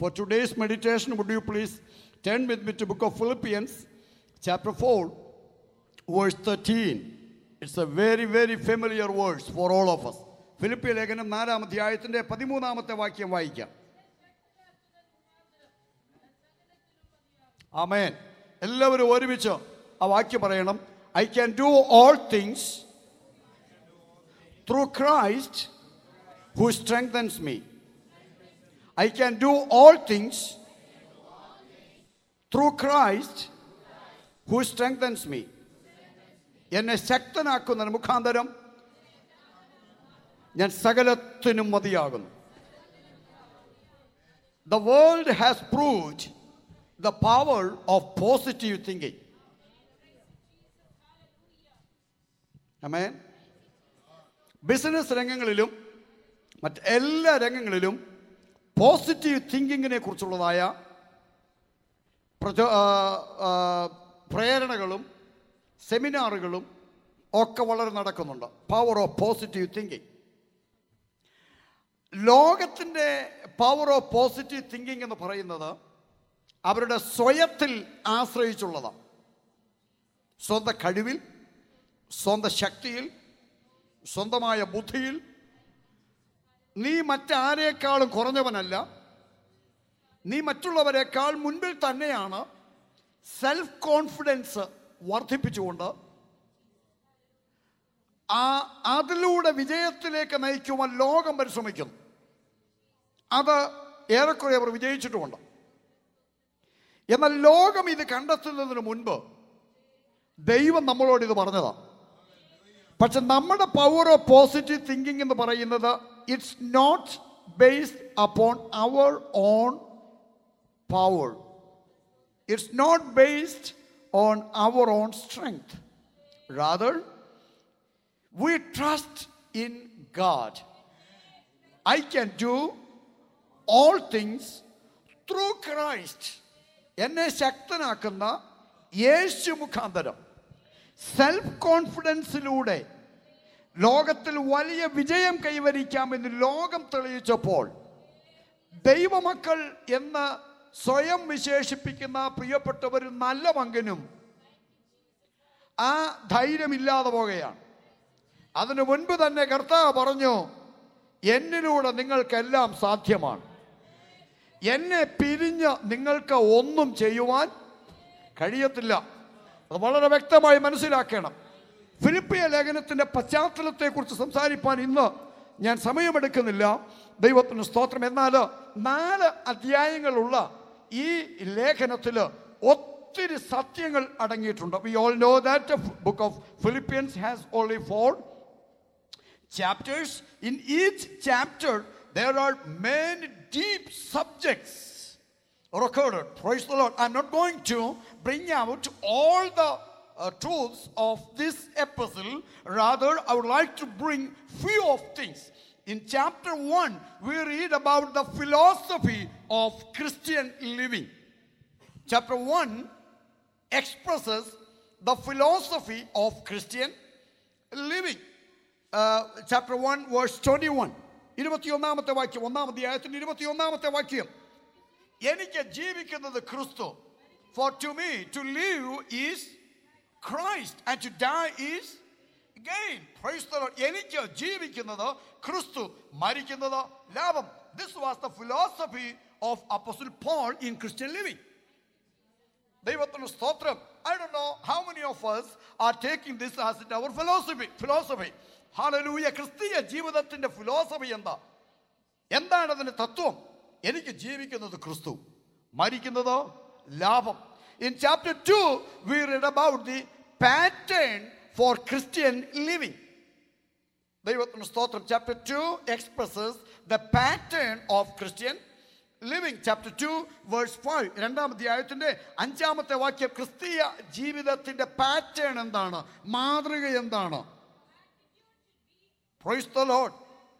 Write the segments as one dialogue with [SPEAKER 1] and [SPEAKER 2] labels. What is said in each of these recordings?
[SPEAKER 1] For today's meditation, would you please turn with me to book of Philippians, chapter 4, verse 13. It's a very, very familiar verse for all of us. ഫിലിപ്പിയ ലേഖനം നാലാം അധ്യായത്തിന്റെ പതിമൂന്നാമത്തെ വാക്യം വായിക്കാം ആമേൻ എല്ലാവരും ഒരുമിച്ച് ആ വാക്യം പറയണം I can do all things through Christ who strengthens me I can do all things through Christ who strengthens me എന്നെ ശക്തനാക്കുന്നതിന് മുഖാന്തരം ഞാൻ സകലത്തിനും മതിയാകുന്നു the world has proved the power of positive thinking amen business രംഗങ്ങളിലും മറ്റ് എല്ലാ രംഗങ്ങളിലും പോസിറ്റീവ് തിങ്കിങ്ങിനെ കുറിച്ചുള്ളതായ പ്രചോ ആ, ആ, പ്രേരണകളും സെമിനാറുകളും ഒക്കെ വളരെ നടക്കുന്നുണ്ട് പവർ ഓഫ് പോസിറ്റീവ് തിങ്കിങ് ലോകത്തിൻ്റെ പവർ ഓഫ് പോസിറ്റീവ് തിങ്കിങ് എന്ന് പറയുന്നത് അവരുടെ സ്വയത്തിൽ ആശ്രയിച്ചുള്ളതാണ് സ്വന്തം കഴിവിൽ സ്വന്തം ശക്തിയിൽ സ്വന്തമായ ബുദ്ധിയിൽ നീ മറ്റാരേക്കാളും കുറഞ്ഞവനല്ല നീ മറ്റുള്ളവരെക്കാൾ മുൻപിൽ തന്നെയാണ് സെൽഫ് കോൺഫിഡൻസ് വർദ്ധിപ്പിച്ചുകൊണ്ട് ആ അതിലൂടെ വിജയത്തിലേക്ക് നയിക്കുവാൻ ലോകം പരിശ്രമിക്കുന്നു അത് ഏറെക്കുറെ അവർ വിജയിച്ചിട്ടുമുണ്ട് എന്നാൽ ലോകം ഇത് കണ്ടെത്തുന്നതിന് മുൻപ് ദൈവം നമ്മളോട് ഇത് പറഞ്ഞതാണ് പക്ഷെ നമ്മുടെ പവർ ഓഫ് പോസിറ്റീവ് തിങ്കിങ് എന്ന് പറയുന്നത് it's not based upon our own power it's not based on our own strength rather we trust in God I can do all things through Christ എന്നെ ശക്തനാക്കുന്ന യേശു മുഖാന്തരം സെൽഫ് കോൺഫിഡൻസിലൂടെ ലോകത്തിൽ വലിയ വിജയം കൈവരിക്കാമെന്ന് ലോകം തെളിയിച്ചപ്പോൾ ദൈവമക്കൾ എന്ന് സ്വയം വിശേഷിപ്പിക്കുന്ന പ്രിയപ്പെട്ടവർ നല്ല പങ്കിനും ആ ധൈര്യമില്ലാതെ പോകുകയാണ് അതിനു മുൻപ് തന്നെ കർത്താവ് പറഞ്ഞു എന്നിലൂടെ നിങ്ങൾക്കെല്ലാം സാധ്യമാണ് എന്നെ പിരിഞ്ഞ് നിങ്ങൾക്ക് ഒന്നും ചെയ്യുവാൻ കഴിയത്തില്ല അത് വളരെ വ്യക്തമായി മനസ്സിലാക്കണം ഫിലിപ്പിയ ലേഖനത്തിന്റെ പശ്ചാത്തലത്തെക്കുറിച്ച് സംസാരിപ്പാൻ ഇന്ന് ഞാൻ സമയമെടുക്കുന്നില്ല ദൈവത്തിന് സ്തോത്രം എന്നാൽ നാല് അധ്യായങ്ങളുള്ള ഈ ലേഖനത്തിൽ ഒത്തിരി സത്യങ്ങൾ അടങ്ങിയിട്ടുണ്ട് we all know that book of Philippians has only four chapters. In each chapter, there are many deep subjects recorded. Praise the Lord. I'm not going to bring out all the uh, truths of this epistle. Rather, I would like to bring few of things. In chapter 1, we read about the philosophy of Christian living. Chapter 1 expresses the philosophy of Christian living. Uh, chapter 1, verse 21. ഇരുപത്തിയൊന്നാമത്തെ വാക്യം ഒന്നാം അധ്യായത്തിന് ഇരുപത്തിയൊന്നാമത്തെ വാക്യം എനിക്ക് ജീവിക്കുന്നത് ക്രിസ്തു for to me to live is Christ and to die is gain praise the lord എനിക്ക് ജീവിക്കുന്നത് ക്രിസ്തു മരിക്കുന്നത് ലാഭം this was the philosophy of apostle Paul in Christian living ദൈവത്തിന് സ്തോത്രം I do know how many of us are taking this as it our philosophy philosophy hallelujah ക്രിസ്തീയ ജീവിതത്തിന്റെ philosophy എന്താ എന്താണ് അതിന്റെ തത്വം എനിക്ക് ജീവിക്കുന്നത് ക്രിസ്തു മരിക്കുന്നത് ലാഭം in chapter two we read about the pattern for Christian living ദൈവത്തിന് സ്തോത്രം chapter two expresses the pattern of Christian living chapter two verse five രണ്ടാം അധ്യായത്തിന്റെ അഞ്ചാമത്തെ വാക്യം ക്രിസ്തീയ ജീവിതത്തിന്റെ പാറ്റേൺ എന്താണ് മാതൃക എന്താണ് Praise the Lord.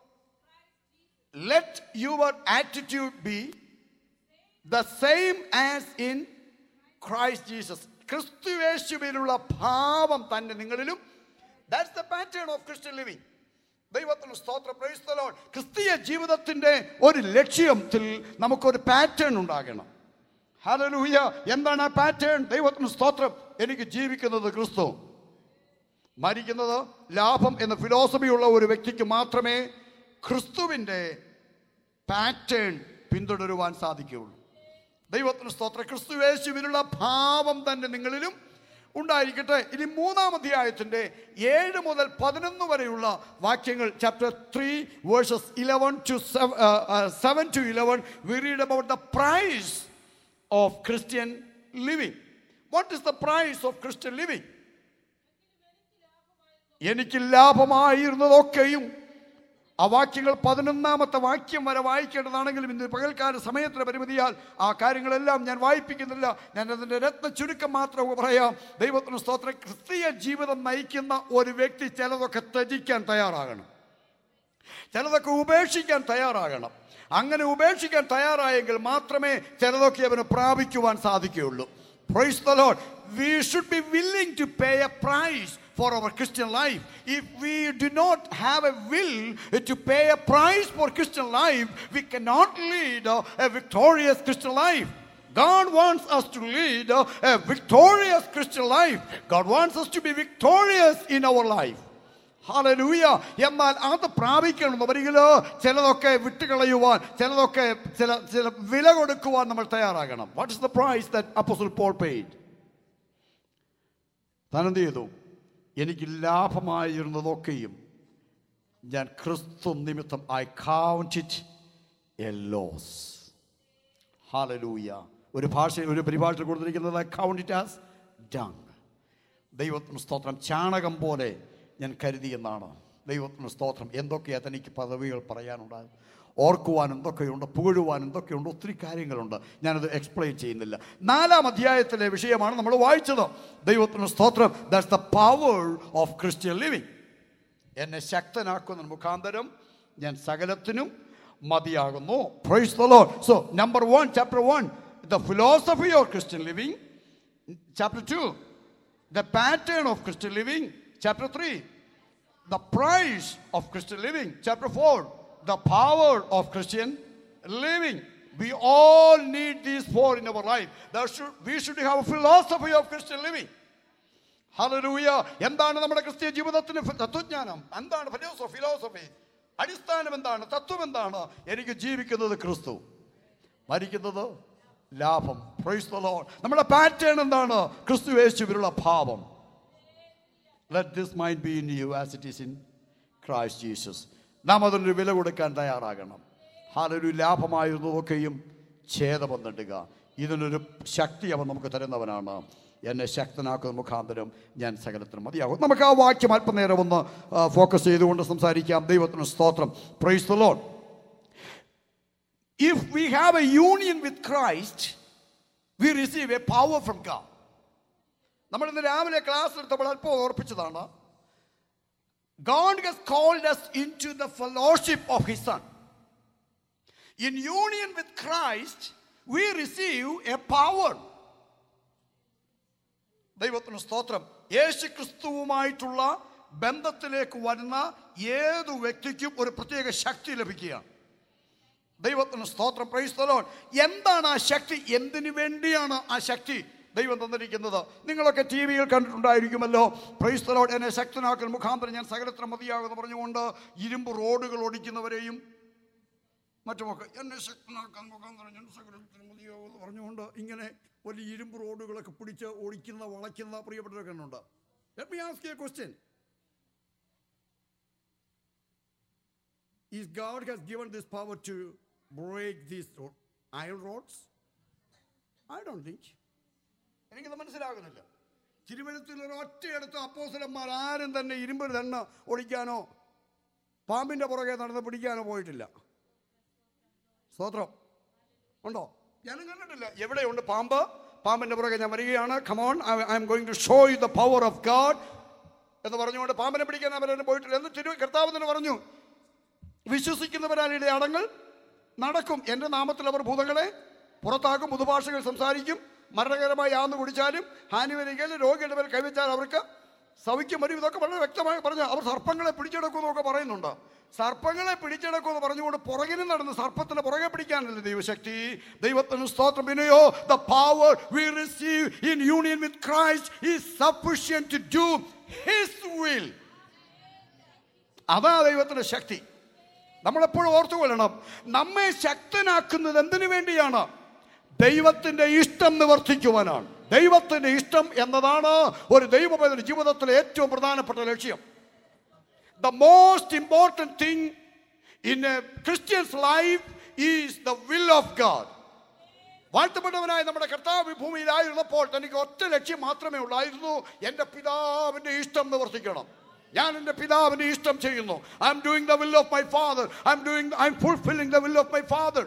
[SPEAKER 1] Let your attitude be the same as in Christ Jesus. ക്രിസ്തുവേശുവിലുള്ള ഭാവം തന്നെ നിങ്ങളിലും that's the pattern of Christian living ദൈവത്തിന് സ്തോത്ര പ്രൈസ്തലോ ക്രിസ്തീയ ജീവിതത്തിന്റെ ഒരു ലക്ഷ്യത്തിൽ നമുക്കൊരു പാറ്റേൺ ഉണ്ടാകണം ഹല്ലേലൂയ എന്താണ് ആ പാറ്റേൺ ദൈവത്തിന് സ്തോത്രം എനിക്ക് ജീവിക്കുന്നത് ക്രിസ്തു മരിക്കുന്നത് ലാഭം എന്ന ഫിലോസഫിയുള്ള ഒരു വ്യക്തിക്ക് മാത്രമേ ക്രിസ്തുവിൻ്റെ പാറ്റേൺ പിന്തുടരുവാൻ സാധിക്കുകയുള്ളൂ ദൈവത്തിന് സ്തോത്ര ക്രിസ്തു യേശുവിനുള്ള ഭാവം തന്നെ നിങ്ങളിലും ഉണ്ടായിരിക്കട്ടെ ഇനി മൂന്നാം അധ്യായത്തിന്റെ ഏഴ് മുതൽ പതിനൊന്ന് വരെയുള്ള വാക്യങ്ങൾ chapter three verses eleven to seven to eleven we read about the price of Christian living what is the price of Christian living എനിക്ക് ലാഭമായിരുന്നതൊക്കെയും ആ വാക്യങ്ങൾ പതിനൊന്നാമത്തെ വാക്യം വരെ വായിക്കേണ്ടതാണെങ്കിലും ഇന്ന് പകൽക്കാല സമയത്തിന് പരിമിതിയാൽ ആ കാര്യങ്ങളെല്ലാം ഞാൻ വായിപ്പിക്കുന്നില്ല ഞാൻ അതിൻ്റെ രത്ന ചുരുക്കം മാത്രം പറയാം ദൈവത്തിന് സ്തോത്രം ക്രിസ്തീയ ജീവിതം നയിക്കുന്ന ഒരു വ്യക്തി ചിലതൊക്കെ ത്യജിക്കാൻ തയ്യാറാകണം ചിലതൊക്കെ ഉപേക്ഷിക്കാൻ തയ്യാറാകണം അങ്ങനെ ഉപേക്ഷിക്കാൻ തയ്യാറായെങ്കിൽ മാത്രമേ ചിലതൊക്കെ അവന് പ്രാപിക്കുവാൻ സാധിക്കുകയുള്ളൂ Praise the Lord. We should be willing to pay a price for our Christian life. If we do not have a will to pay a price for Christian life, we cannot lead uh, a victorious Christian life. God wants us to lead uh, a victorious Christian life. God wants us to be victorious in our life. Hallelujah എന്നാൽ അത് പ്രാപിക്കണമെന്നുണ്ടെങ്കിൽ ചിലതൊക്കെ വിട്ടുകളയുവാൻ ചിലതൊക്കെ ചില ചില വില കൊടുക്കുവാൻ നമ്മൾ തയ്യാറാകണം what is the price that apostle Paul paid താൻ എന്ത് ചെയ്തു എനിക്ക് ലാഭമായിരുന്നതൊക്കെയും ഞാൻ ക്രിസ്തു നിമിത്തം I count it a loss hallelujah ഒരു ഭാഷ ഒരു പരിഭാഷയിൽ കൊടുത്തിരിക്കുന്നത് I count it as dung ദൈവത്തിന് സ്തോത്രം ചാണകം പോലെ ഞാൻ കരുതി എന്നാണ് ദൈവത്തിന് സ്തോത്രം എന്തൊക്കെയാ തനിക്ക് പദവികൾ പറയാനുണ്ടായത് ഓർക്കുവാൻ എന്തൊക്കെയുണ്ട് പുകഴുവാൻ എന്തൊക്കെയുണ്ട് ഒത്തിരി കാര്യങ്ങളുണ്ട് ഞാനത് എക്സ്പ്ലെയിൻ ചെയ്യുന്നില്ല നാലാം അധ്യായത്തിലെ വിഷയമാണ് നമ്മൾ വായിച്ചത് ദൈവത്തിന് സ്തോത്രം that's the power of Christian living എന്നെ ശക്തനാക്കുന്ന മുഖാന്തരം ഞാൻ സകലത്തിനും മതിയാകുന്നു praise the lord so number one chapter one the philosophy of Christian living chapter two the pattern of Christian living. Chapter 3, the price of Christian living. Chapter 4, the power of Christian living. We all need these four in our life. There should, we should have a philosophy of Christian living. Hallelujah എന്താണ് നമ്മുടെ ക്രിസ്തീയ ജീവിതത്തിന് ഫ- തത്വജ്ഞാനം എന്താണ് philosophy philosophy അടിസ്ഥാനം എന്താണ് തത്വം എന്താണ് എനിക്ക് ജീവിക്കുന്നത് ക്രിസ്തു മരിക്കുന്നത് ലാഭം പ്രൈസ് ദ ലോർഡ് നമ്മുടെ പാറ്റേൺ എന്താണ് ക്രിസ്തു യേശുവിനുള്ള ഭാവം let this mind be in you as it is in Christ Jesus നാം അതിനൊരു വില കൊടുക്കാൻ തയ്യാറാകണം ഹാലൊരു ലാഭമായിരുന്നതൊക്കെയും ഛേദം നേടുക ഇതിനൊരു ശക്തി അവൻ നമുക്ക് തരുന്നവനാണ് എന്നെ ശക്തനാക്കുന്ന മുഖാന്തരം ഞാൻ സകലത്തിനും മതിയാകും നമുക്ക് ആ വാക്യം അല്പനേരം ഒന്ന് ഫോക്കസ് ചെയ്തുകൊണ്ട് സംസാരിക്കാം ദൈവത്തിന് സ്തോത്രം praise the lord if we have a union with Christ, we receive a power from God. നമ്മൾ ഇന്ന് രാവിലെ ക്ലാസ് എടുത്തപ്പോൾ അല്പം ഓർപ്പിച്ചതാണ് God has called us into the fellowship of his son. In union with Christ, we receive a power. ദൈവത്തിന് സ്തോത്രം യേശു ക്രിസ്തുവുമായിട്ടുള്ള ബന്ധത്തിലേക്ക് വരുന്ന ഏതു വ്യക്തിക്കും ഒരു പ്രത്യേക ശക്തി ലഭിക്കുകയാണ് ദൈവത്തിന് സ്തോത്രം പ്രൈസ്തലോൺ എന്താണ് ആ ശക്തി എന്തിനു വേണ്ടിയാണ് ആ ശക്തി ദൈവം തന്നിരിക്കുന്നത് നിങ്ങളൊക്കെ ടി വിയിൽ കണ്ടിട്ടുണ്ടായിരിക്കുമല്ലോ പ്രൈസ്തലോൺ എന്നെ ശക്തനാക്കൽ മുഖാന്തരം ഞാൻ സകലത്തിന് മതിയാകുമെന്ന് പറഞ്ഞുകൊണ്ട് ഇരുമ്പ് റോഡുകൾ ഓടിക്കുന്നവരെയും മറ്റുമൊക്കെ എന്നെ ശക്തനാക്കാൻ മുഖാന്തരം ഞാൻ സകലത്തിന് മതിയാകുമെന്ന് പറഞ്ഞുകൊണ്ട് ഇങ്ങനെ വലിയ ഇരുമ്പ് റോഡുകളൊക്കെ പിടിച്ച് ഓടിക്കുന്ന വളയ്ക്കുന്ന പ്രിയപ്പെട്ടവരൊക്കെ ഉണ്ട് Let me ask you a question. Is God has given this power to break these ro- iron rods? I don't think. എനിക്കത് മനസ്സിലാകുന്നില്ല തിരുവനന്തപുരത്തിൽ ഒരു ഒറ്റയെടുത്ത് അപ്പോസലന്മാർ ആരും തന്നെ ഇരുമ്പൊരു തന്നെ ഓടിക്കാനോ പാമ്പിന്റെ പുറകെ നടന്ന് പിടിക്കാനോ പോയിട്ടില്ല സ്തോത്രം ഉണ്ടോ ഞാനും കണ്ടിട്ടില്ല എവിടെയുണ്ട് പാമ്പ് പാമ്പിന്റെ പുറകെ ഞാൻ വരികയാണ് come on I am going to show you the power of God എന്ന് പറഞ്ഞുകൊണ്ട് പാമ്പിനെ പിടിക്കാൻ അവരെ പോയിട്ടില്ല എന്ന് തിരു കർത്താവ് തന്നെ പറഞ്ഞു വിശ്വസിക്കുന്നവരാരുടെ അടങ്ങൾ നടക്കും എൻ്റെ നാമത്തിൽ അവർ ഭൂതങ്ങളെ പുറത്താക്കും പുതുഭാഷകൾ സംസാരിക്കും മരണകരമായി ആന്ന് കുടിച്ചാലും ഹാനി വരികയിൽ രോഗിയുടെ മേൽ കൈവച്ചാൽ അവർക്ക് സൗഖ്യം വരും ഇതൊക്കെ വളരെ വ്യക്തമായി പറഞ്ഞു അവർ സർപ്പങ്ങളെ പിടിച്ചെടുക്കുമെന്നൊക്കെ പറയുന്നുണ്ട് സർപ്പങ്ങളെ പിടിച്ചെടുക്കുമെന്ന് പറഞ്ഞുകൊണ്ട് പുറകിന് നടന്ന് സർപ്പത്തിന് പുറകെ പിടിക്കാനല്ലേ ദൈവശക്തി ദൈവത്തിന് സ്തോത്രം പിന്നെയോ the power we receive in union with Christ is sufficient to do his will അതാ ദൈവത്തിന്റെ ശക്തി നമ്മളെപ്പോഴും ഓർത്തുകൊള്ളണം നമ്മെ ശക്തനാക്കുന്നത് എന്തിനു വേണ്ടിയാണ് ദൈവത്തിന്റെ ഇഷ്ടം നിവർത്തിക്കുവാനാണ് ദൈവത്തിന്റെ ഇഷ്ടം എന്നതാണ് ഒരു ദൈവപൈതന്റെ ജീവിതത്തിലെ ഏറ്റവും പ്രധാനപ്പെട്ട ലക്ഷ്യം the most important thing in a Christian's life is the will of God വാഴ്ത്തപ്പെട്ടവനായ നമ്മുടെ കർത്താവ് ഈ ഭൂമിയിലായിരുന്നപ്പോൾ തനിക്ക് ഒറ്റ ലക്ഷ്യം മാത്രമേ ഉള്ളായിരുന്നു എൻ്റെ പിതാവിൻ്റെ ഇഷ്ടം നിവർത്തിക്കണം ഞാൻ എൻ്റെ പിതാവിൻ്റെ ഇഷ്ടം ചെയ്യുന്നു I am doing the will of my father I am doing I am fulfilling the will of my father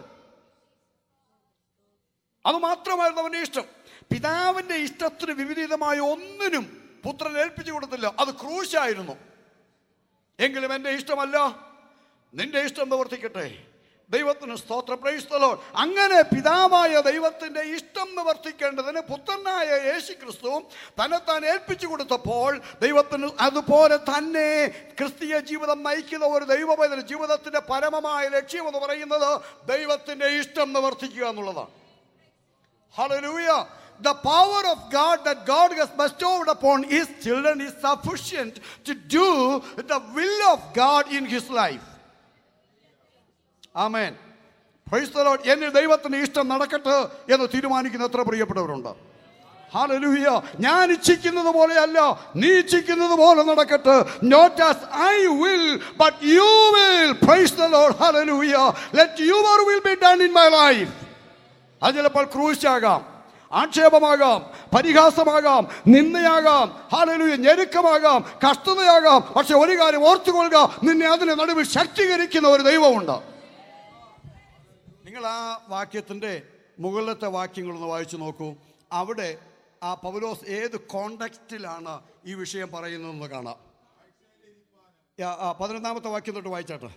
[SPEAKER 1] അത് മാത്രമായിരുന്നു അവൻ്റെ ഇഷ്ടം പിതാവിൻ്റെ ഇഷ്ടത്തിന് വിപരീതമായ ഒന്നിനും പുത്രൻ ഏൽപ്പിച്ചു കൊടുത്തില്ല അത് ക്രൂശായിരുന്നു എങ്കിലും എൻ്റെ ഇഷ്ടമല്ല നിന്റെ ഇഷ്ടം നിവർത്തിക്കട്ടെ ദൈവത്തിന് സ്തോത്രം പ്രൈസ്തലോ അങ്ങനെ പിതാവായ ദൈവത്തിന്റെ ഇഷ്ടം നിവർത്തിക്കേണ്ടതിന് പുത്രനായ യേശു ക്രിസ്തുവും തന്നെത്താൻ ഏൽപ്പിച്ചു കൊടുത്തപ്പോൾ ദൈവത്തിന് അതുപോലെ തന്നെ ക്രിസ്തീയ ജീവിതം നയിക്കുന്ന ഒരു ദൈവപൈതൽ ജീവിതത്തിന്റെ പരമമായ ലക്ഷ്യം എന്ന് പറയുന്നത് ദൈവത്തിന്റെ ഇഷ്ടം നിവർത്തിക്കുക എന്നുള്ളതാണ് Hallelujah. The power of God that God has bestowed upon His children is sufficient to do the will of God in His life. Amen. Praise the Lord. എന്നിൽ ദൈവത്തിന് ഇഷ്ടം നടക്കട്ടെ എന്ന് തീരുമാനിക്കുന്ന എത്ര പ്രിയപ്പെട്ടവരുണ്ട് ഹാലലൂയ ഞാൻ ഇച്ഛിക്കുന്നത് പോലെയല്ല നീ ഇച്ഛിക്കുന്നത് പോലെ നടക്കട്ടെ not as I will but you will praise the lord hallelujah let your will be done in my life അത് ചിലപ്പോൾ ക്രൂശാകാം ആക്ഷേപമാകാം പരിഹാസമാകാം നിന്ദയാകാം ഹാലലൂയ ഞെരുക്കമാകാം കഷ്ടതയാകാം പക്ഷെ ഒരു കാര്യം ഓർത്തുകൊള്ളുക നിന്നെ അതിന് നടുവിൽ ശക്തീകരിക്കുന്ന ഒരു ദൈവമുണ്ട് നിങ്ങൾ ആ വാക്യത്തിൻ്റെ മുകളിലത്തെ വാക്യങ്ങളൊന്ന് വായിച്ചു നോക്കൂ അവിടെ ആ പൗലോസ് ഏത് കോണ്ടക്സ്റ്റിലാണ് ഈ വിഷയം പറയുന്നതെന്ന് കാണാം യാ, ആ, പതിനൊന്നാമത്തെ വാക്യം തൊട്ട് വായിച്ചാട്ടെ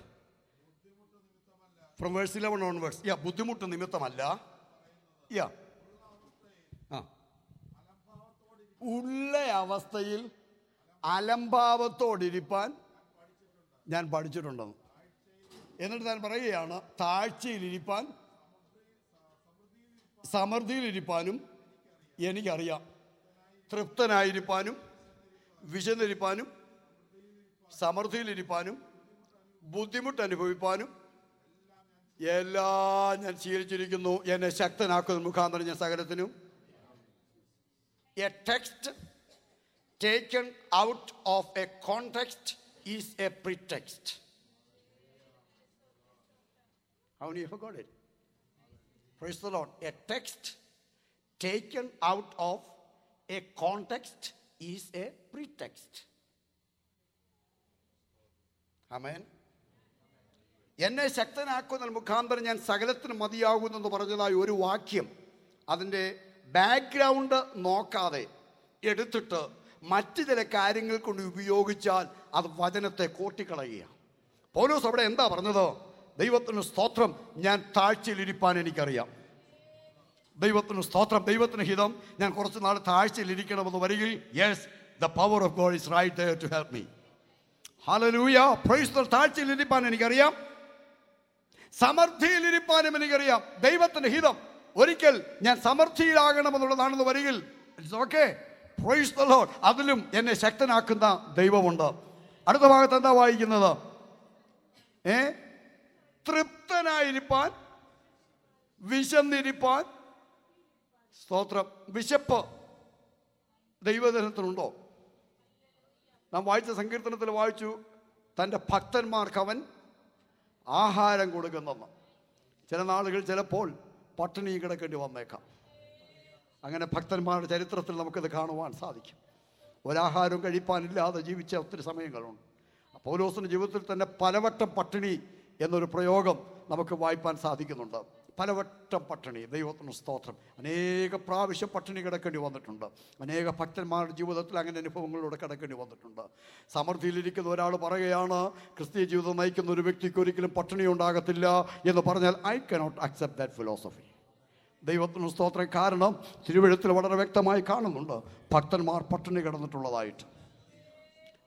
[SPEAKER 1] ഫ്രം വേഴ്സ് ഇലവൻ ഓൺവേഴ്സ് യാ ബുദ്ധിമുട്ട് നിമിത്തമല്ല യാ ആ ഉള്ള അവസ്ഥയിൽ അലംഭാവത്തോടിരിപ്പാൻ ഞാൻ പഠിച്ചിട്ടുണ്ടെന്ന് എന്നിട്ട് ഞാൻ പറയുകയാണ് താഴ്ചയിലിരിപ്പാൻ സമൃദ്ധിയിലിരിപ്പാനും എനിക്കറിയാം തൃപ്തനായിരിക്കാനും വിശന്നിരിപ്പാനും സമൃദ്ധിയിലിരിപ്പാനും ബുദ്ധിമുട്ട് അനുഭവിപ്പാനും എല്ലാം ഞാൻ ശീലിച്ചിരിക്കുന്നു എന്നെ ശക്തനാക്കുന്ന മുഖാന്തരം ഞാൻ സകലത്തിനും a text taken out of a context is a pretext How many of you got it? Praise the Lord. A text taken out of a context is a pretext. Amen. എന്നെ ശക്തനാക്കുന്ന മുഖാന്തരം ഞാൻ സകലത്തിന് മതിയാകുന്നെന്ന് പറഞ്ഞതായി ഒരു വാക്യം അതിൻ്റെ ബാക്ക്ഗ്രൗണ്ട് നോക്കാതെ എടുത്തിട്ട് മറ്റു ചില കാര്യങ്ങൾ കൊണ്ട് ഉപയോഗിച്ചാൽ അത് വചനത്തെ കൂട്ടിക്കളയുക പൗലോസ് അവിടെ എന്താ പറഞ്ഞത് ദൈവത്തിന് സ്തോത്രം ഞാൻ താഴ്ചയിലിരിപ്പാൻ എനിക്കറിയാം ദൈവത്തിന് സ്തോത്രം ദൈവത്തിന് ഹിതം ഞാൻ കുറച്ച് നാൾ താഴ്ചയിലിരിക്കണമെന്ന് വരികിൽ yes the power of God is right there to help me hallelujah praise താഴ്ചയിലിരിപ്പാൻ എനിക്കറിയാം സമൃദ്ധിയിലിരിപ്പാനും എനിക്കറിയാം ദൈവത്തിന്റെ ഹിതം ഒരിക്കൽ ഞാൻ സമൃദ്ധിയിലാകണമെന്നുള്ളതാണെന്ന് വരികിൽ it's okay praise the lord അതിലും എന്നെ ശക്തനാക്കുന്ന ദൈവമുണ്ട് അടുത്ത ഭാഗത്ത് എന്താ വായിക്കുന്നത് ഏ തൃപ്തനായിരിക്കാൻ വിശന്നിരിപ്പാൻ സ്തോത്രം വിശപ്പ് ദൈവജനത്തിനുണ്ടോ നാം വായിച്ച സങ്കീർത്തനത്തിൽ വായിച്ചു തൻ്റെ ഭക്തന്മാർക്ക് അവൻ ആഹാരം കൊടുക്കുന്നെന്ന് ചില നാളുകൾ ചിലപ്പോൾ പട്ടിണി കിടക്കേണ്ടി വന്നേക്കാം അങ്ങനെ ഭക്തന്മാരുടെ ചരിത്രത്തിൽ നമുക്കത് കാണുവാൻ സാധിക്കും ഒരാഹാരവും കഴിപ്പാനില്ലാതെ ജീവിച്ച ഒത്തിരി സമയങ്ങളുണ്ട് പൗലോസിൻ്റെ ജീവിതത്തിൽ തന്നെ പലവട്ടം പട്ടിണി എന്നൊരു പ്രയോഗം നമുക്ക് വായിപ്പാൻ സാധിക്കുന്നുണ്ട് പലവട്ടം പട്ടിണി ദൈവത്തിന് സ്തോത്രം അനേക പ്രാവശ്യം പട്ടിണി കിടക്കേണ്ടി വന്നിട്ടുണ്ട് അനേക ഭക്തന്മാരുടെ ജീവിതത്തിൽ അങ്ങനെ അനുഭവങ്ങളിലൂടെ കിടക്കേണ്ടി വന്നിട്ടുണ്ട് സമൃദ്ധിയിലിരിക്കുന്ന ഒരാൾ പറയുകയാണ് ക്രിസ്തീയ ജീവിതം നയിക്കുന്ന ഒരു വ്യക്തിക്ക് ഒരിക്കലും പട്ടിണി ഉണ്ടാകത്തില്ല എന്ന് പറഞ്ഞാൽ I cannot accept that philosophy ദൈവത്തിന് സ്തോത്രം കാരണം തിരുവഴുത്തിൽ വളരെ വ്യക്തമായി കാണുന്നുണ്ട് ഭക്തന്മാർ പട്ടിണി കിടന്നിട്ടുള്ളതായിട്ട്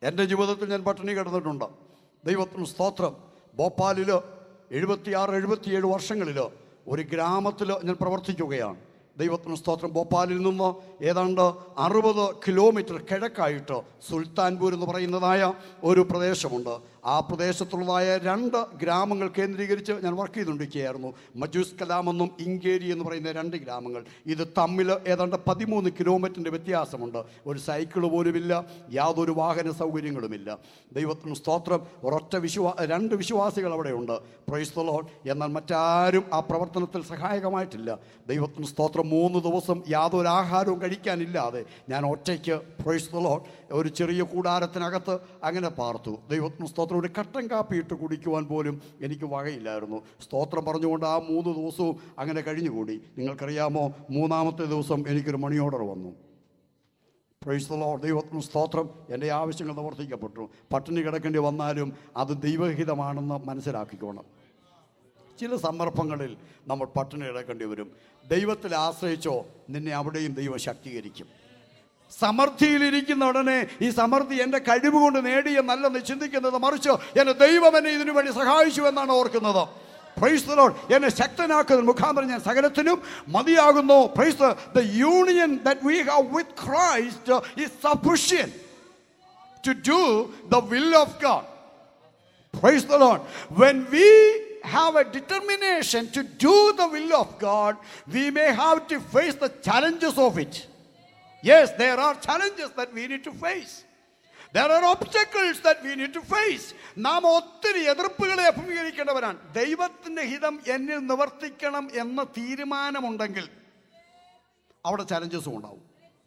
[SPEAKER 1] എൻ്റെ ജീവിതത്തിൽ ഞാൻ പട്ടിണി കിടന്നിട്ടുണ്ട് ദൈവത്തിന് സ്തോത്രം ഭോപ്പാലിൽ എഴുപത്തിയാറ് എഴുപത്തിയേഴ് വർഷങ്ങളിൽ ഒരു ഗ്രാമത്തിൽ ഞാൻ പ്രവർത്തിക്കുകയാണ് ദൈവത്തിന് സ്തോത്രം ഭോപ്പാലിൽ നിന്ന് ഏതാണ്ട് അറുപത് കിലോമീറ്റർ കിഴക്കായിട്ട് സുൽത്താൻപൂർ എന്ന് പറയുന്നതായ ഒരു പ്രദേശമുണ്ട് ആ പ്രദേശത്തുള്ളതായ രണ്ട് ഗ്രാമങ്ങൾ കേന്ദ്രീകരിച്ച് ഞാൻ വർക്ക് ചെയ്തുകൊണ്ടിരിക്കുകയായിരുന്നു മജൂസ് കലാമെന്നും ഇങ്കേരി എന്ന് പറയുന്ന രണ്ട് ഗ്രാമങ്ങൾ ഇത് തമ്മിൽ ഏതാണ്ട് പതിമൂന്ന് കിലോമീറ്ററിൻ്റെ വ്യത്യാസമുണ്ട് ഒരു സൈക്കിൾ പോലുമില്ല യാതൊരു വാഹന സൗകര്യങ്ങളുമില്ല ദൈവത്തിന് സ്തോത്രം ഒരൊറ്റ വിശ്വാ രണ്ട് വിശ്വാസികൾ അവിടെയുണ്ട് പ്രൈസ്തലോൺ എന്നാൽ മറ്റാരും ആ പ്രവർത്തനത്തിൽ സഹായകമായിട്ടില്ല ദൈവത്തിന് സ്തോത്രം മൂന്ന് ദിവസം യാതൊരു ആഹാരവും കഴിക്കാനില്ലാതെ ഞാൻ ഒറ്റയ്ക്ക് പ്രൈസ്തലോൺ ഒരു ചെറിയ കൂടാരത്തിനകത്ത് അങ്ങനെ പാർത്തു ദൈവത്തിന് സ്തോത്രം ഒരു കട്ടൻ കാപ്പി ഇട്ട് കുടിക്കുവാൻ പോലും എനിക്ക് വകയില്ലായിരുന്നു സ്തോത്രം പറഞ്ഞുകൊണ്ട് ആ മൂന്ന് ദിവസവും അങ്ങനെ കഴിഞ്ഞുകൂടി നിങ്ങൾക്കറിയാമോ മൂന്നാമത്തെ ദിവസം എനിക്കൊരു മണി ഓർഡർ വന്നു പ്രൈസ് ലോ ദൈവത്തിന് സ്തോത്രം എൻ്റെ ആവശ്യങ്ങൾ നിവർത്തിക്കപ്പെട്ടു പട്ടിണി കിടക്കേണ്ടി വന്നാലും അത് ദൈവഹിതമാണെന്ന് മനസ്സിലാക്കിക്കോണം ചില സന്ദർഭങ്ങളിൽ നമ്മൾ പട്ടിണി കിടക്കേണ്ടി വരും ദൈവത്തിൽ ആശ്രയിച്ചോ നിന്നെ അവിടെയും ദൈവം ശക്തീകരിക്കും സമൃദ്ധിയിലിരിക്കുന്ന ഉടനെ ഈ സമൃദ്ധി എൻ്റെ കഴിവ് കൊണ്ട് നേടിയെന്നല്ലെന്ന് ചിന്തിക്കുന്നത് മറിച്ച് എൻ്റെ ദൈവം എന്നെ ഇതിനു വേണ്ടി സഹായിച്ചു എന്നാണ് ഓർക്കുന്നത് പ്രൈസ് the Lord. എന്നെ ശക്തനാക്കുന്ന മുഖാന്തരം ഞാൻ സകലത്തിനും മതിയാകുന്നു praise the union that we have with Christ is sufficient to do the will of God. Praise the Lord. When we have a determination to do the will of God, we may have to face the challenges of it. Yes, there are challenges that we need to face. There are obstacles that we need to face. നാം ഒത്തിരി എതിർപ്പുകളെ അഭിമുഖീകരിക്കേണ്ടവരാണ് ദൈവത്തിൻ്റെ ഹിതം എന്നിൽ നിവർത്തിക്കണം എന്ന തീരുമാനമുണ്ടെങ്കിൽ അവിടെ ചലഞ്ചസും ഉണ്ടാവും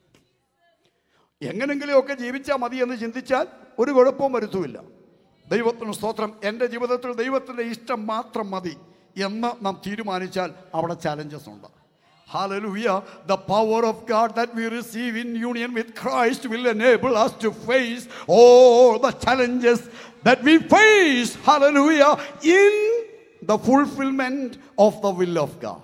[SPEAKER 1] എങ്ങനെങ്കിലുമൊക്കെ ജീവിച്ചാൽ മതി എന്ന് ചിന്തിച്ചാൽ ഒരു കുഴപ്പവും വരുത്തുമില്ല ദൈവത്തിന് സ്തോത്രം എൻ്റെ ജീവിതത്തിൽ ദൈവത്തിൻ്റെ ഇഷ്ടം മാത്രം മതി എന്ന് നാം തീരുമാനിച്ചാൽ അവിടെ ചാലഞ്ചസ് ഉണ്ട് Hallelujah. The power of God that we receive in union with Christ will enable us to face all the challenges that we face. Hallelujah. In the fulfillment of the will of God.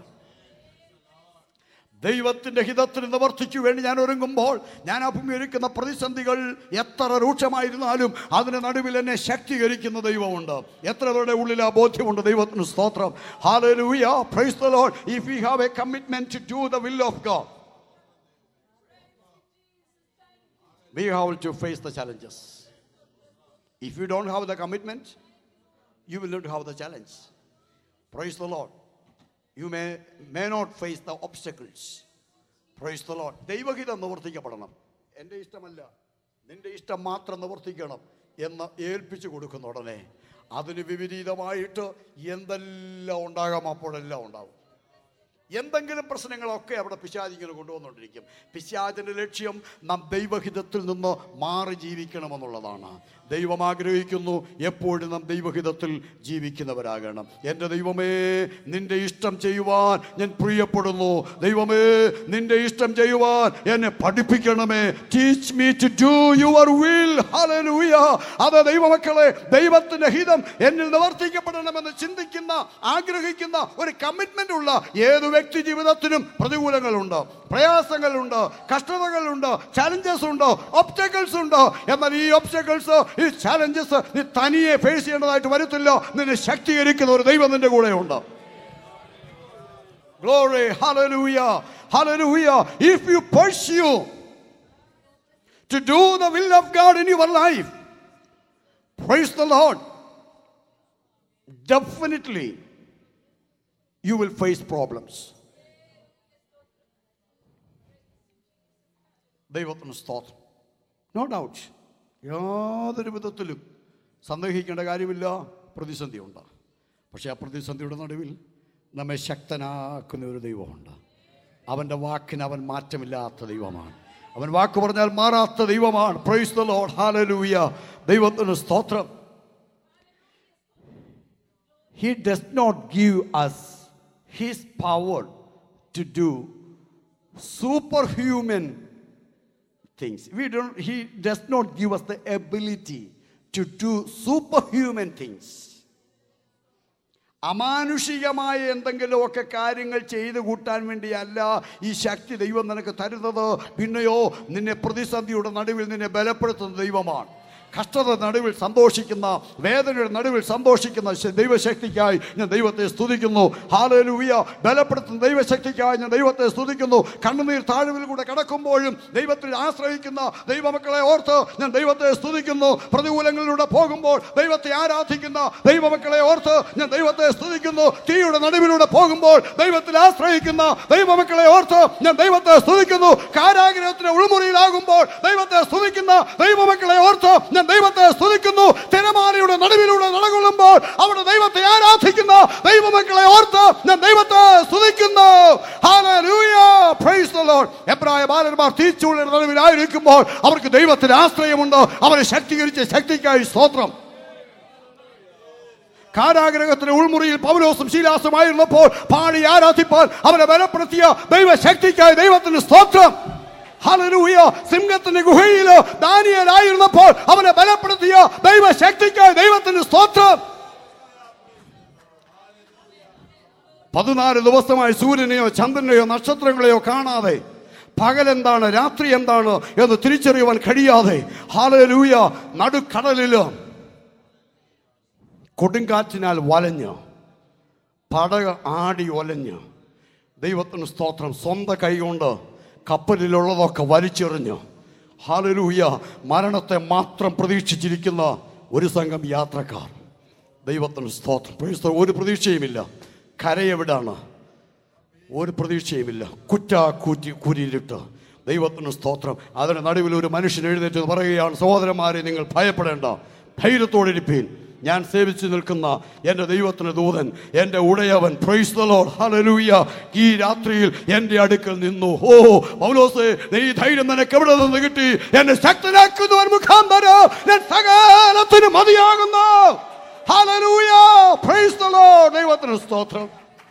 [SPEAKER 1] ദൈവത്തിന്റെ ഹിതത്തിന് നിവർത്തിക്കു വേണ്ടി ഞാൻ ഒരുങ്ങുമ്പോൾ ഞാൻ അഭിമുഖീകരിക്കുന്ന പ്രതിസന്ധികൾ എത്ര രൂക്ഷമായിരുന്നാലും അതിന് നടുവിൽ എന്നെ ശക്തീകരിക്കുന്ന ദൈവമുണ്ട് എത്ര പേരുടെ ഉള്ളിൽ ആ ബോധ്യമുണ്ട് ദൈവത്തിന് സ്തോത്രം Hallelujah. Praise the Lord. If we have a commitment to do the will of God, we have to face the challenges. If you don't have the commitment, you will not have the challenge. Praise the Lord. You may, may not face the obstacles. Praise the Lord. ദൈവഹിതം നിവർത്തിക്കപ്പെടണം എൻ്റെ ഇഷ്ടമല്ല നിന്റെ ഇഷ്ടം മാത്രം നിവർത്തിക്കണം എന്ന് ഏൽപ്പിച്ചു കൊടുക്കുന്ന ഉടനെ അതിന് വിപരീതമായിട്ട് എന്തെല്ലാം ഉണ്ടാകാം അപ്പോഴെല്ലാം ഉണ്ടാവും എന്തെങ്കിലും പ്രശ്നങ്ങളൊക്കെ അവിടെ പിശാചിങ്ങനെ കൊണ്ടുവന്നുകൊണ്ടിരിക്കും പിശാചിൻ്റെ ലക്ഷ്യം നാം ദൈവഹിതത്തിൽ നിന്ന് മാറി ജീവിക്കണമെന്നുള്ളതാണ് ദൈവം ആഗ്രഹിക്കുന്നു എപ്പോഴും നാം ദൈവഹിതത്തിൽ ജീവിക്കുന്നവരാകണം എൻ്റെ ദൈവമേ നിന്റെ ഇഷ്ടം ചെയ്യുവാൻ ഞാൻ പ്രിയപ്പെടുന്നു ദൈവമേ നിന്റെ ഇഷ്ടം ചെയ്യുവാൻ എന്നെ പഠിപ്പിക്കണമേ teach me to do your will hallelujah അത് ദൈവമക്കളെ ദൈവത്തിന്റെ ഹിതം എന്നിൽ നിവർത്തിക്കപ്പെടണമെന്ന് ചിന്തിക്കുന്ന ആഗ്രഹിക്കുന്ന ഒരു കമ്മിറ്റ്മെന്റ് ഉള്ള ഏത് വ്യക്തി ജീവിതത്തിനും പ്രതികൂലങ്ങളുണ്ട് പ്രയാസങ്ങളുണ്ട് കഷ്ടതകളുണ്ട് ചലഞ്ചസ് ഉണ്ട് ഒബ്സ്റ്റക്കിൾസ് ഉണ്ട് എന്നാൽ ഈ ഒബ്സ്റ്റക്കിൾസ് ഈ ചലഞ്ചസ് നീ തനിയെ ഫേസ് ചെയ്യേണ്ടതായിട്ട് വരത്തില്ല നിന്നെ ശക്തീകരിക്കുന്ന ഒരു ദൈവം നിന്റെ കൂടെയുണ്ട് Glory, hallelujah, hallelujah. If you pursue to do the will of God in your life, praise the Lord, definitely you will face problems. ദൈവത്തിന് സ്തോത്രം നോ ഡൗട്ട് യാതൊരു വിധത്തിലും സന്ദേഹിക്കേണ്ട കാര്യമില്ല പ്രതിസന്ധി ഉണ്ട് പക്ഷേ ആ പ്രതിസന്ധിയുടെ നടുവിൽ നമ്മെ ശക്തനാക്കുന്ന ഒരു ദൈവമുണ്ട് അവൻ്റെ വാക്കിന് അവൻ മാറ്റമില്ലാത്ത ദൈവമാണ് അവൻ വാക്ക് പറഞ്ഞാൽ മാറാത്ത ദൈവമാണ് പ്രൈസ് ദ ലോർഡ് ഹാലലൂയ ദൈവത്തിന് സ്തോത്രം He does not give us His power to do superhuman things. We don't, he does not give us the ability to do superhuman things. അമാനുഷികമായ എന്തെങ്കിലുമൊക്കെ കാര്യങ്ങൾ ചെയ്തു കൂട്ടാൻ വേണ്ടിയല്ല ഈ ശക്തി ദൈവം നിനക്ക് തരുന്നത് പിന്നെയോ നിന്നെ പ്രതിസന്ധിയുടെ നടുവിൽ നിന്നെ ബലപ്പെടുത്തുന്ന ദൈവമാണ് കഷ്ടത നടുവിൽ സന്തോഷിക്കുന്ന വേദനയുടെ നടുവിൽ സന്തോഷിക്കുന്ന ശ- ദൈവശക്തിക്കായി ഞാൻ ദൈവത്തെ സ്തുതിക്കുന്നു ഹാലലൂയ ബലപ്പെടുത്തുന്ന ദൈവശക്തിക്കായി ഞാൻ ദൈവത്തെ സ്തുതിക്കുന്നു കണ്ണുനീർ താഴ്വിൽ കൂടെ കിടക്കുമ്പോഴും ദൈവത്തിൽ ആശ്രയിക്കുന്ന ദൈവമക്കളെ ഓർത്ത് ഞാൻ ദൈവത്തെ സ്തുതിക്കുന്നു പ്രതികൂലങ്ങളിലൂടെ പോകുമ്പോൾ ദൈവത്തെ ആരാധിക്കുന്ന ദൈവമക്കളെ ഓർത്ത് ഞാൻ ദൈവത്തെ സ്തുതിക്കുന്നു തീയുടെ നടുവിലൂടെ പോകുമ്പോൾ ദൈവത്തിൽ ആശ്രയിക്കുന്ന ദൈവമക്കളെ ഓർത്ത് ഞാൻ ദൈവത്തെ സ്തുതിക്കുന്നു കാരാഗ്രഹത്തിന്റെ ഉൾമുറിയിലാകുമ്പോൾ ദൈവത്തെ സ്തുതിക്കുന്ന ദൈവമക്കളെ ഓർത്ത് ഞാൻ ദൈവത്തെ സ്തുതിക്കുന്നു തിരമാലയുടെ നടുവിലൂടെ നടകൊള്ളുമ്പോൾ അവിടെ ദൈവത്തെ ആരാധിക്കുന്ന ദൈവമക്കളെ ഓർത്ത് ഞാൻ ദൈവത്തെ സ്തുതിക്കുന്നു Hallelujah. Praise the Lord. എബ്രായ ബാലന്മാർ തീച്ചുള്ളിയുടെ നടുവിലായിരിക്കുമ്പോൾ അവർക്ക് ദൈവത്തിന് ആശ്രയമുണ്ട് അവരെ ശക്തീകരിച്ച ശക്തിക്കായി സ്തോത്രം കാരാഗ്രഹത്തിന്റെ ഉൾമുറിയിൽ പൗലോസും ശീലാസുമായിരുന്നപ്പോൾ പാടി ആരാധിപ്പാൻ അവരെ ബലപ്പെടുത്തിയ ദൈവശക്തിക്കായി ദൈവത്തിന് സ്തോത്രം ഹല്ലേലൂയ സിംഹത്തിന്റെ ഗുഹയിലോ ദാനിയലായിരുന്നപ്പോൾ അവനെ ബലപ്പെടുത്തിയ ദൈവശക്തിക്കായി ദൈവത്തിന് സ്തോത്രം പതിനാല് ദിവസമായി സൂര്യനെയോ ചന്ദ്രനെയോ നക്ഷത്രങ്ങളെയോ കാണാതെ പകലെന്താണ് രാത്രി എന്താണ് എന്ന് തിരിച്ചറിയുവാൻ കഴിയാതെ ഹാലലൂയ നടുക്കടലിലോ കൊടുങ്കാറ്റിനാൽ വലഞ്ഞ് പടക ആടി ഒലഞ്ഞ് ദൈവത്തിന് സ്തോത്രം സ്വന്തം കൈകൊണ്ട് കപ്പലിലുള്ളതൊക്കെ വലിച്ചെറിഞ്ഞ് ഹാലലൂയ മരണത്തെ മാത്രം പ്രതീക്ഷിച്ചിരിക്കുന്ന ഒരു സംഘം യാത്രക്കാർ ദൈവത്തിന് സ്തോത്രം Praise the Lord. ഒരു പ്രതീക്ഷയുമില്ല കരയെവിടാണ് ഒരു പ്രതീക്ഷയുമില്ല കുറ്റ കൂറ്റി കുരിയിലിട്ട് ദൈവത്തിന് സ്തോത്രം അതിന് നടുവിൽ ഒരു മനുഷ്യൻ എഴുന്നേറ്റ് പറയുകയാണ് സഹോദരന്മാരെ നിങ്ങൾ ഭയപ്പെടേണ്ട ധൈര്യത്തോടിരിപ്പീൻ ഞാൻ സേവിച്ചു നിൽക്കുന്ന എൻ്റെ ദൈവത്തിന് ദൂതൻ എൻ്റെ ഉടയവൻ പ്രൈസ് the Lord. Hallelujah. ഈ രാത്രിയിൽ എൻ്റെ അടുക്കൽ നിന്നു ഓ പൗലോസേ നീ ധൈര്യം നിനക്ക് എവിടെ നിന്ന് കിട്ടി എന്നെ ശക്തനാക്കുന്നവൻ മുഖാന്തരം ഞാൻ സകലത്തിന് മതിയാകുന്നു Hallelujah. Praise the Lord. ദൈവത്തിന് സ്തോത്രം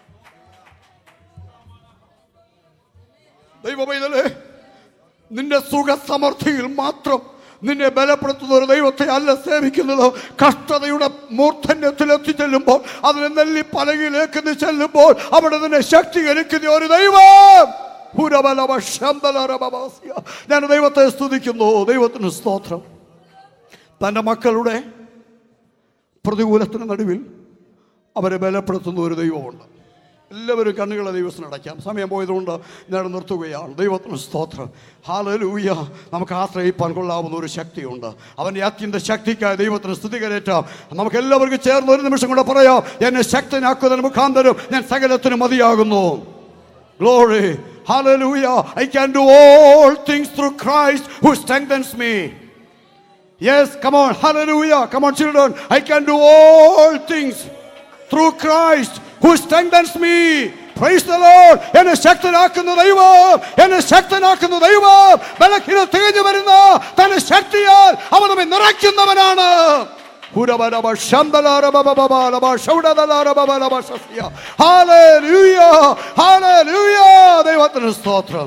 [SPEAKER 1] ദൈവമൈതലേ നിന്റെ സുഖസമൃദ്ധിയിൽ മാത്രം നിന്നെ ബലപ്പെടുത്തുന്ന ഒരു ദൈവത്തെ അല്ല സേവിക്കുന്നത് കഷ്ടതയുടെ മൂർധന്യത്തിൽ എത്തിച്ചെല്ലുമ്പോൾ അതിനെ നെല്ലി പലകിലേക്ക് നീ ചെല്ലുമ്പോൾ അവിടെ നിന്നെ ശക്തീകരിക്കുന്ന ഒരു ദൈവം പുരബലവ ശന്തലരബവാസിയ. ഞാൻ ദൈവത്തെ സ്തുതിക്കുന്നു ദൈവത്തിന് സ്തോത്രം തൻ്റെ മക്കളുടെ പ്രതികൂലത്തിന് നടുവിൽ അവരെ ബലപ്പെടുത്തുന്ന ഒരു ദൈവമുണ്ട് എല്ലാവരും കണ്ണുകളെ ദൈവത്തിന് അടയ്ക്കാം സമയം പോയതുകൊണ്ട് ഞാൻ നിർത്തുകയാണ് ദൈവത്തിന് സ്തോത്രം ഹാലലൂയ നമുക്ക് ആശ്രയിപ്പാൻ കൊള്ളാവുന്ന ഒരു ശക്തിയുണ്ട് അവൻ്റെ അത്യന്ത ശക്തിക്കായി ദൈവത്തിന് സ്തുതികരേറ്റാം നമുക്ക് എല്ലാവർക്കും ചേർന്ന് ഒരു നിമിഷം കൂടെ പറയാം എന്നെ ശക്തനാക്കുന്നതിന് മുഖാന്തരം ഞാൻ സകലത്തിന് മതിയാകുന്നു Glory. Hallelujah. I can do all things through Christ who strengthens me. Yes, come on. Hallelujah. Come on, children. I can do all things through Christ who strengthens me. Praise the Lord. എന്നെ ശക്തനാക്കുന്ന ദൈവം എന്നെ ശക്തനാക്കുന്ന ദൈവം ബലഹീന തികഞ്ഞു വരുന്ന തന്റെ ശക്തിയാൽ അവൻ നമ്മെ നിറയ്ക്കുന്നവനാണ് ഹുരബലബ ശന്തലാരബബബബലബ ശൗഡദലാരബബലബ ശസ്യ. Hallelujah. Hallelujah. ദൈവത്തിന് സ്തോത്രം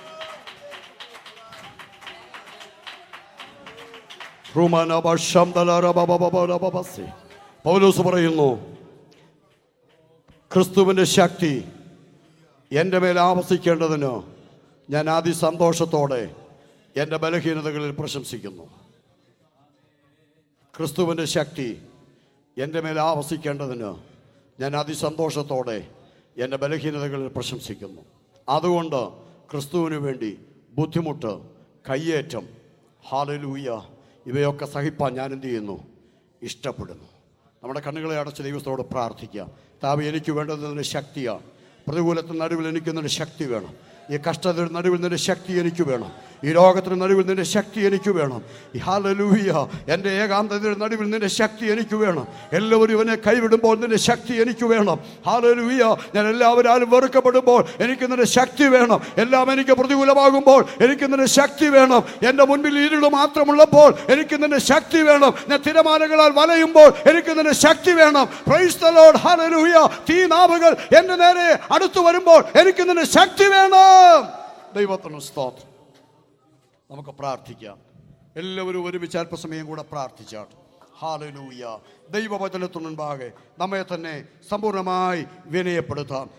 [SPEAKER 1] റുമനബ ശന്തലാരബബബബലബബസി. പൗലോസ് പറയുന്നു ക്രിസ്തുവിൻ്റെ ശക്തി എൻ്റെ മേൽ ആവസിക്കേണ്ടതിന് ഞാൻ ആദ്യ സന്തോഷത്തോടെ എൻ്റെ ബലഹീനതകളിൽ പ്രശംസിക്കുന്നു ക്രിസ്തുവിൻ്റെ ശക്തി എൻ്റെ മേൽ ആവസിക്കേണ്ടതിന് ഞാൻ അതിസന്തോഷത്തോടെ എൻ്റെ ബലഹീനതകളിൽ പ്രശംസിക്കുന്നു അതുകൊണ്ട് ക്രിസ്തുവിന് വേണ്ടി ബുദ്ധിമുട്ട് കയ്യേറ്റം ഹാലലൂയ ഇവയൊക്കെ സഹിപ്പാൻ ഞാൻ എന്ത് ചെയ്യുന്നു ഇഷ്ടപ്പെടുന്നു നമ്മുടെ കണ്ണുകളെ അടച്ച് ദൈവത്തോട് പ്രാർത്ഥിക്കാം താവി എനിക്ക് വേണ്ടത് നിന്റെ ശക്തിയാണ് പ്രതികൂലത്തിന് നടുവിൽ എനിക്ക് നിന്റെ ശക്തി വേണം ഈ കഷ്ടതയുടെ നടുവിൽ നിന്റെ ശക്തി എനിക്ക് വേണം ഈ രോഗത്തിന് നടുവിൽ നിന്റെ ശക്തി എനിക്ക് വേണം ഈ ഹാലലൂയ എൻ്റെ ഏകാന്തതയുടെ നടുവിൽ നിന്റെ ശക്തി എനിക്ക് വേണം എല്ലാവരും ഇവനെ കൈവിടുമ്പോൾ നിന്റെ ശക്തി എനിക്ക് വേണം ഹാലലൂയ ഞാൻ എല്ലാവരും വെറുക്കപ്പെടുമ്പോൾ എനിക്ക് നിന്റെ ശക്തി വേണം എല്ലാം എനിക്ക് പ്രതികൂലമാകുമ്പോൾ എനിക്ക് നിന്റെ ശക്തി വേണം എൻ്റെ മുൻപിൽ ഇരുള് മാത്രമുള്ളപ്പോൾ എനിക്ക് നിന്റെ ശക്തി വേണം ഞാൻ തിരമാലകളാൽ വലയുമ്പോൾ എനിക്ക് നിന്റെ ശക്തി വേണം പ്രൈസ് ദ ലോർഡ് ഹല്ലേലൂയ തീ നാവുകൾ എൻ്റെ നേരെ അടുത്തു വരുമ്പോൾ എനിക്ക് നിന്റെ ശക്തി വേണം ദൈവത്തിന് സ്തോത്രം നമുക്ക് പ്രാർത്ഥിക്കാം എല്ലാവരും ഒരുമിച്ച് അല്പസമയം കൂടെ പ്രാർത്ഥിച്ചാട്ട് ഹാലലൂയ ദൈവവചനത്തിനു മുൻപാകെ നമ്മെ തന്നെ സമ്പൂർണ്ണമായി വിനയപ്പെടുത്താം